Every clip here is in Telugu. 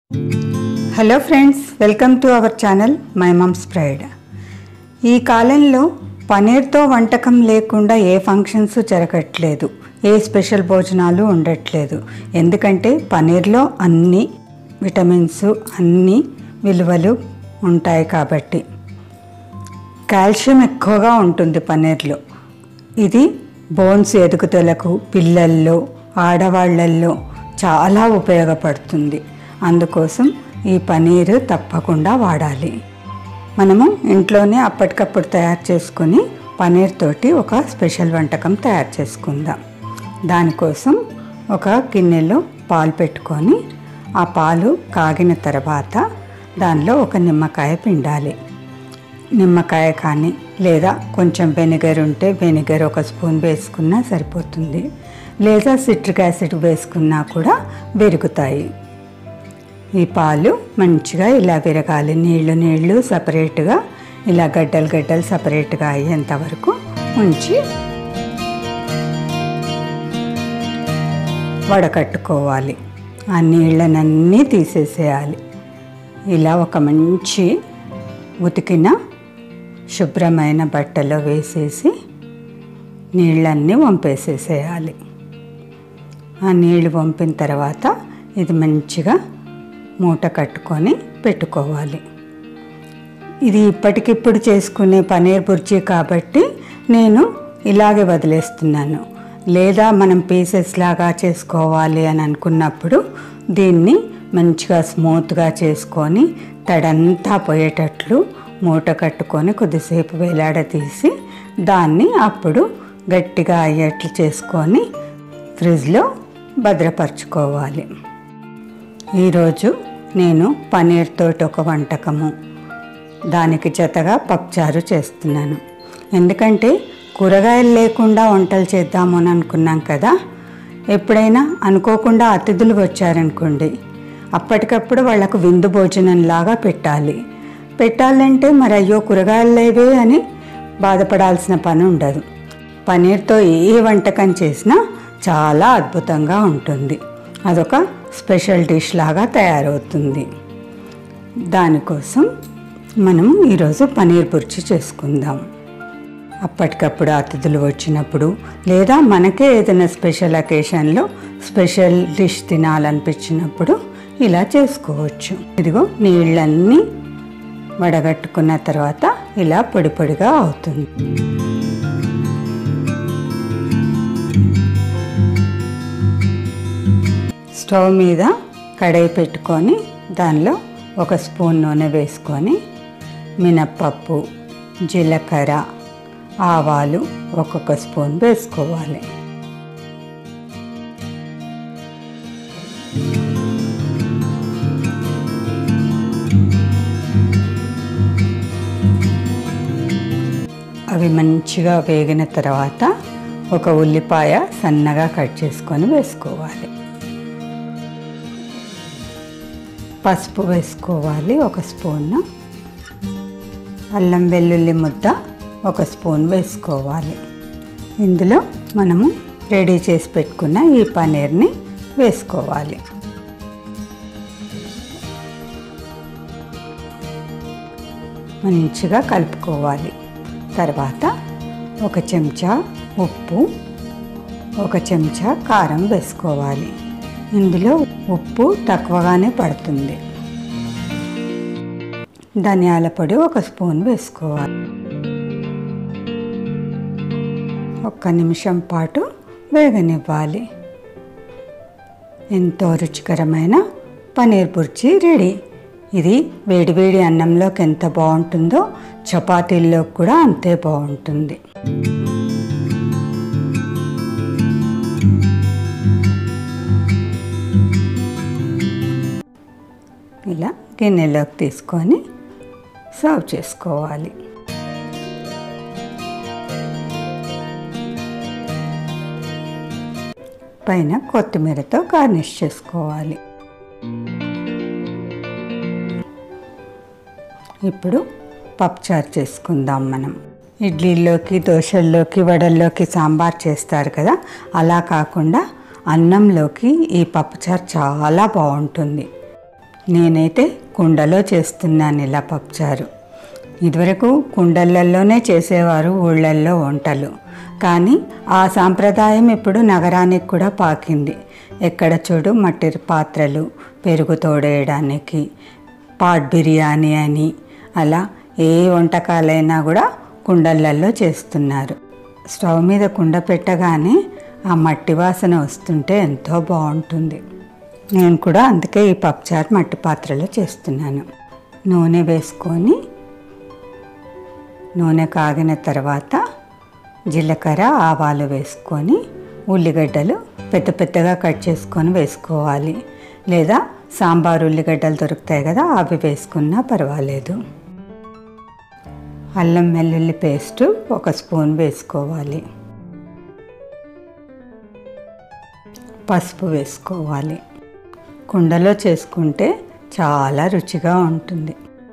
hello friends welcome to our channel my mom's pride ఈ కాలంలో పనీర్తో వంటకం లేకుండా ఏ ఫంక్షన్స్ జరగట్లేదు ఏ స్పెషల్ భోజనాలు ఉండట్లేదు ఎందుకంటే పనీర్లో అన్ని విటమిన్స్ అన్ని విలువలు ఉంటాయి కాబట్టి కాల్షియం ఎక్కువగా ఉంటుంది పనీర్లో ఇది బోన్స్ ఎదుగుదలకు పిల్లల్లో ఆడవాళ్ళల్లో చాలా ఉపయోగపడుతుంది అందుకోసం ఈ పనీరు తప్పకుండా వాడాలి మనము ఇంట్లోనే అప్పటికప్పుడు తయారు చేసుకొని పనీర్ తోటి ఒక స్పెషల్ వంటకం తయారు చేసుకుందాం దానికోసం ఒక గిన్నెలో పాలు పెట్టుకొని ఆ పాలు కాగిన తర్వాత దానిలో ఒక నిమ్మకాయ పిండాలి నిమ్మకాయ కానీ లేదా కొంచెం వెనిగర్ ఉంటే వెనిగర్ ఒక స్పూన్ వేసుకున్నా సరిపోతుంది లేదా సిట్రిక్ యాసిడ్ వేసుకున్నా కూడా విరుగుతాయి ఈ పాలు మంచిగా ఇలా విరగాలి నీళ్లు నీళ్లు సపరేట్గా ఇలా గడ్డలు గడ్డలు సపరేట్గా అయ్యేంత వరకు ఉంచి వడకట్టుకోవాలి ఆ నీళ్ళనన్నీ తీసేసేయాలి ఇలా ఒక మంచి ఉతికిన శుభ్రమైన బట్టలో వేసేసి నీళ్ళన్నీ వంపేసేసేయాలి ఆ నీళ్ళు వంపిన తర్వాత ఇది మంచిగా మూట కట్టుకొని పెట్టుకోవాలి ఇది ఇప్పటికిప్పుడు చేసుకునే పనీర్ బుర్జీ కాబట్టి నేను ఇలాగే వదిలేస్తున్నాను లేదా మనం పీసెస్ లాగా చేసుకోవాలి అని అనుకున్నప్పుడు దీన్ని మంచిగా స్మూత్గా చేసుకొని తడంతా పోయేటట్లు మూట కట్టుకొని కొద్దిసేపు వేలాడదీసి దాన్ని అప్పుడు గట్టిగా అయ్యేట్లు చేసుకొని ఫ్రిడ్జ్లో భద్రపరచుకోవాలి ఈరోజు నేను పనీర్ తోటి ఒక వంటకము దానికి జతగా పప్పుచారు చేస్తున్నాను ఎందుకంటే కూరగాయలు లేకుండా వంటలు చేద్దాము అని అనుకున్నాం కదా ఎప్పుడైనా అనుకోకుండా అతిథులు వచ్చారనుకోండి అప్పటికప్పుడు వాళ్ళకు విందు భోజనం లాగా పెట్టాలి పెట్టాలంటే మరి అయ్యో కూరగాయలు లేవే అని బాధపడాల్సిన పని ఉండదు పనీర్తో ఏ వంటకం చేసినా చాలా అద్భుతంగా ఉంటుంది అదొక స్పెషల్ డిష్ లాగా తయారవుతుంది దానికోసం మనం ఈరోజు పనీర్ బుర్జీ చేసుకుందాం అప్పటికప్పుడు అతిథులు వచ్చినప్పుడు లేదా మనకే ఏదైనా స్పెషల్ అకేషన్లో స్పెషల్ డిష్ తినాలనిపించినప్పుడు ఇలా చేసుకోవచ్చు ఇదిగో నీళ్ళన్నీ వడగట్టుకున్న తర్వాత ఇలా పొడి పొడిగా అవుతుంది స్టవ్ మీద కడాయి పెట్టుకొని దానిలో ఒక స్పూన్ నూనె వేసుకొని మినప్పప్పు జీలకర్ర ఆవాలు ఒక్కొక్క స్పూన్ వేసుకోవాలి అవి మంచిగా వేగిన తర్వాత ఒక ఉల్లిపాయ సన్నగా కట్ చేసుకొని వేసుకోవాలి పసుపు వేసుకోవాలి ఒక స్పూన్ అల్లం వెల్లుల్లి ముద్ద ఒక స్పూన్ వేసుకోవాలి ఇందులో మనము రెడీ చేసి పెట్టుకున్న ఈ పనీర్ని వేసుకోవాలి మంచిగా కలుపుకోవాలి తర్వాత ఒక చెంచా ఉప్పు ఒక చెంచా కారం వేసుకోవాలి ఇందులో ఉప్పు తక్కువగానే పడుతుంది ధనియాల పొడి ఒక స్పూన్ వేసుకోవాలి ఒక్క నిమిషం పాటు వేగనివ్వాలి ఎంతో రుచికరమైన పనీర్ బుర్జీ రెడీ ఇది వేడివేడి అన్నంలోకి ఎంత బాగుంటుందో చపాతీల్లో కూడా అంతే బాగుంటుంది ఇలా గిన్నెలోకి తీసుకొని సర్వ్ చేసుకోవాలి పైన కొత్తిమీరతో గార్నిష్ చేసుకోవాలి ఇప్పుడు పప్పుచారు చేసుకుందాం మనం ఇడ్లీలోకి దోశల్లోకి వడల్లోకి సాంబార్ చేస్తారు కదా అలా కాకుండా అన్నంలోకి ఈ పప్పుచారు చాలా బాగుంటుంది నేనైతే కుండలో చేస్తున్నాను ఇలా పప్పుచారు ఇదివరకు కుండలలోనే చేసేవారు ఊళ్ళల్లో వంటలు కానీ ఆ సాంప్రదాయం ఇప్పుడు నగరానికి కూడా పాకింది ఎక్కడ చూడు మట్టి పాత్రలు పెరుగు తోడేయడానికి పాట్ బిర్యానీ అని అలా ఏ వంటకాలైనా కూడా కుండలల్లో చేస్తున్నారు స్టవ్ మీద కుండ పెట్టగానే ఆ మట్టి వాసన వస్తుంటే ఎంతో బాగుంటుంది నేను కూడా అందుకే ఈ పప్పుచారు మట్టి పాత్రలో చేస్తున్నాను నూనె వేసుకొని నూనె కాగిన తర్వాత జీలకర్ర ఆవాలు వేసుకొని ఉల్లిగడ్డలు పెద్ద పెద్దగా కట్ చేసుకొని వేసుకోవాలి లేదా సాంబార్ ఉల్లిగడ్డలు దొరుకుతాయి కదా అవి వేసుకున్నా పర్వాలేదు అల్లం వెల్లుల్లి పేస్ట్ ఒక స్పూన్ వేసుకోవాలి పసుపు వేసుకోవాలి కుండలో చేసుకుంటే చాలా రుచిగా ఉంటుంది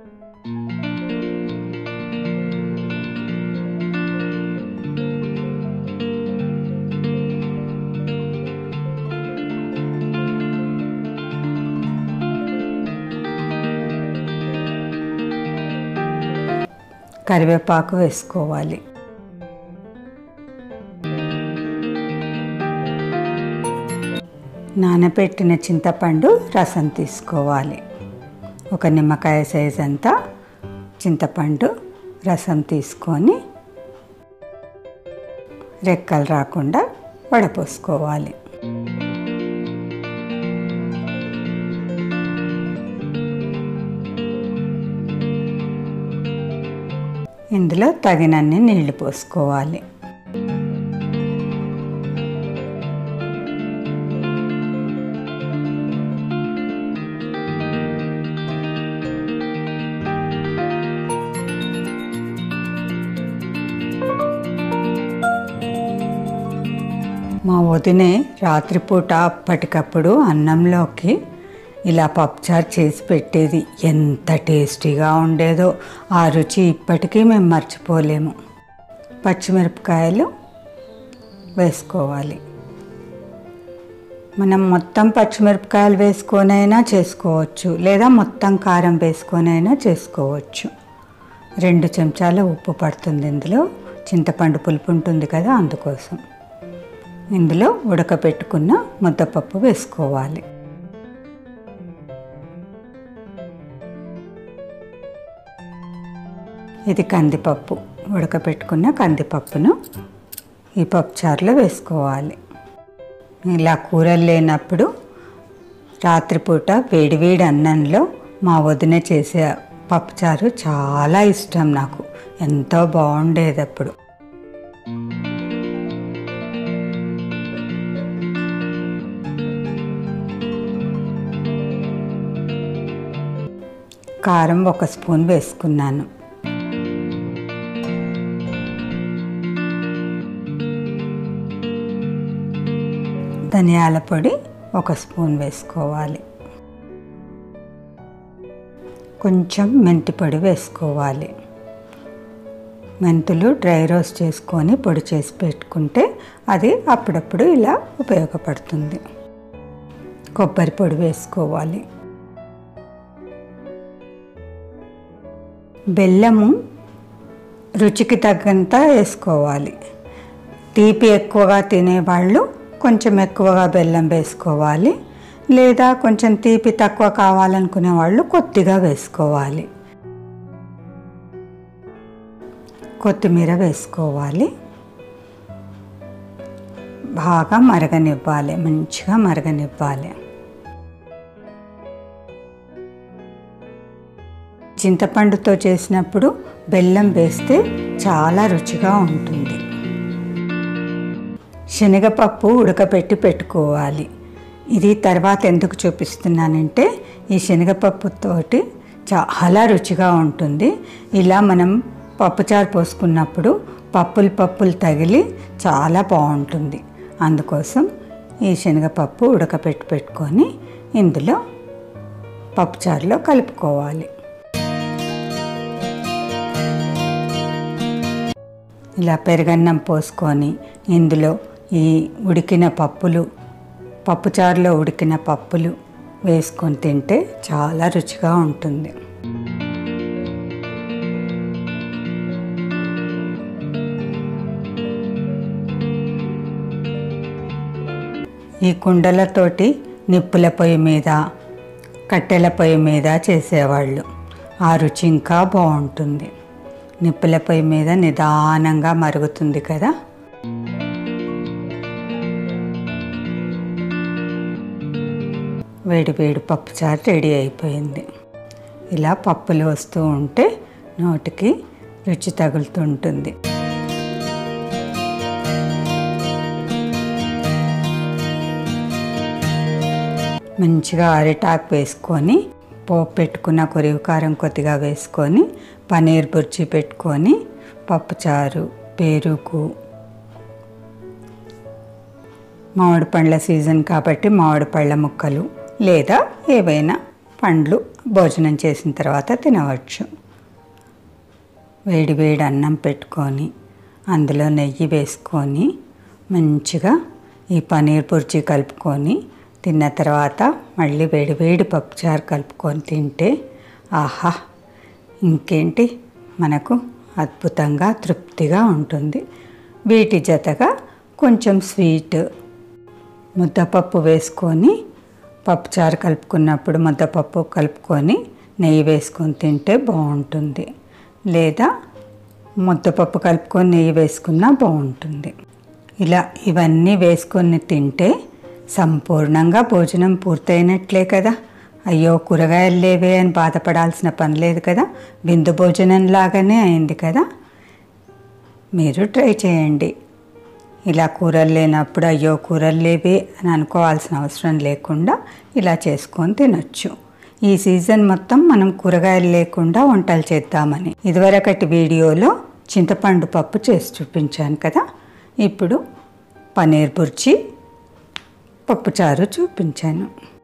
కరివేపాకు వేసుకోవాలి నానబెట్టిన చింతపండు రసం తీసుకోవాలి ఒక నిమ్మకాయ సైజ్ అంతా చింతపండు రసం తీసుకొని రెక్కలు రాకుండా వడపోసుకోవాలి ఇందులో తగినన్ని నీళ్లు పోసుకోవాలి మా వదినే రాత్రిపూట అప్పటికప్పుడు అన్నంలోకి ఇలా పప్పుచారు చేసి పెట్టేది ఎంత టేస్టీగా ఉండేదో ఆ రుచి ఇప్పటికీ మేము మర్చిపోలేము పచ్చిమిరపకాయలు వేసుకోవాలి మనం మొత్తం పచ్చిమిరపకాయలు వేసుకొనైనా చేసుకోవచ్చు లేదా మొత్తం కారం వేసుకొనైనా చేసుకోవచ్చు రెండు చెంచాల ఉప్పు పడుతుంది ఇందులో చింతపండు పులుపు ఉంటుంది కదా అందుకోసం ఇందులో ఉడకపెట్టుకున్న ముద్దపప్పు వేసుకోవాలి ఇది కందిపప్పు ఉడకపెట్టుకున్న కందిపప్పును ఈ పప్పుచారులో వేసుకోవాలి ఇలా కూరలు లేనప్పుడు రాత్రిపూట వేడివేడి అన్నంలో మా వదిన చేసే పప్పుచారు చాలా ఇష్టం నాకు ఎంతో బాగుండేది అప్పుడు కారం ఒక స్పూన్ వేసుకున్నాను ధనియాల పొడి ఒక స్పూన్ వేసుకోవాలి కొంచెం మెంతి పొడి వేసుకోవాలి మెంతులు డ్రై రోస్ట్ చేసుకొని పొడి చేసి పెట్టుకుంటే అది అప్పుడప్పుడు ఇలా ఉపయోగపడుతుంది కొబ్బరి పొడి వేసుకోవాలి బెల్లము రుచికి తగ్గంత వేసుకోవాలి తీపి ఎక్కువగా తినేవాళ్ళు కొంచెం ఎక్కువగా బెల్లం వేసుకోవాలి లేదా కొంచెం తీపి తక్కువ కావాలనుకునే వాళ్ళు కొద్దిగా వేసుకోవాలి కొత్తిమీర వేసుకోవాలి బాగా మరగనివ్వాలి మంచిగా మరగనివ్వాలి చింతపండుతో చేసినప్పుడు బెల్లం వేస్తే చాలా రుచిగా ఉంటుంది శనగపప్పు ఉడకపెట్టి పెట్టుకోవాలి ఇది తర్వాత ఎందుకు చూపిస్తున్నానంటే ఈ శనగపప్పుతోటి చాలా రుచిగా ఉంటుంది ఇలా మనం పప్పుచారు పోసుకున్నప్పుడు పప్పులు పప్పులు తగిలి చాలా బాగుంటుంది అందుకోసం ఈ శనగపప్పు ఉడకపెట్టి పెట్టుకొని ఇందులో పప్పుచారులో కలుపుకోవాలి ఇలా పెరగన్నం పోసుకొని ఇందులో ఈ ఉడికిన పప్పులు పప్పుచారులో ఉడికిన పప్పులు వేసుకొని తింటే చాలా రుచిగా ఉంటుంది ఈ కుండలతోటి నిప్పుల పొయ్యి మీద కట్టెల పొయ్యి మీద చేసేవాళ్ళు ఆ రుచి ఇంకా బాగుంటుంది నిప్పుల పొయ్యి మీద నిదానంగా మరుగుతుంది కదా వేడి వేడి పప్పుచారు రెడీ అయిపోయింది ఇలా పప్పులు వస్తూ ఉంటే నోటికి రుచి తగులుతుంటుంది మంచిగా అరిటాకు వేసుకొని పోపు పెట్టుకున్న కొరివి కారం కొద్దిగా వేసుకొని పనీర్ బుర్జీ పెట్టుకొని పప్పుచారు పెరుగు మామిడి పండ్ల సీజన్ కాబట్టి మామిడి పళ్ళ ముక్కలు లేదా ఏవైనా పండ్లు భోజనం చేసిన తర్వాత తినవచ్చు వేడి వేడి అన్నం పెట్టుకొని అందులో నెయ్యి వేసుకొని మంచిగా ఈ పనీర్ బుర్జీ కలుపుకొని తిన్న తర్వాత మళ్ళీ వేడి వేడి పప్పుచారు కలుపుకొని తింటే ఆహా ఇంకేంటి మనకు అద్భుతంగా తృప్తిగా ఉంటుంది వీటి జతగా కొంచెం స్వీట్ ముద్దపప్పు వేసుకొని పప్పుచారు కలుపుకున్నప్పుడు ముద్దపప్పు కలుపుకొని నెయ్యి వేసుకొని తింటే బాగుంటుంది లేదా ముద్దపప్పు కలుపుకొని నెయ్యి వేసుకున్నా బాగుంటుంది ఇలా ఇవన్నీ వేసుకొని తింటే సంపూర్ణంగా భోజనం పూర్తయినట్లే కదా అయ్యో కూరగాయలు లేవే అని బాధపడాల్సిన పని లేదు కదా బిందు భోజనం లాగానే అయింది కదా మీరు ట్రై చేయండి ఇలా కూరలు లేనప్పుడు అయ్యో కూరలు లేవే అని అనుకోవాల్సిన అవసరం లేకుండా ఇలా చేసుకొని తినొచ్చు ఈ సీజన్ మొత్తం మనం కూరగాయలు లేకుండా వంటలు చేద్దామని ఇదివరకటి వీడియోలో చింతపండు పప్పు చేసి చూపించాను కదా ఇప్పుడు పనీర్ బుర్జీ పప్పుచారు చూపించాను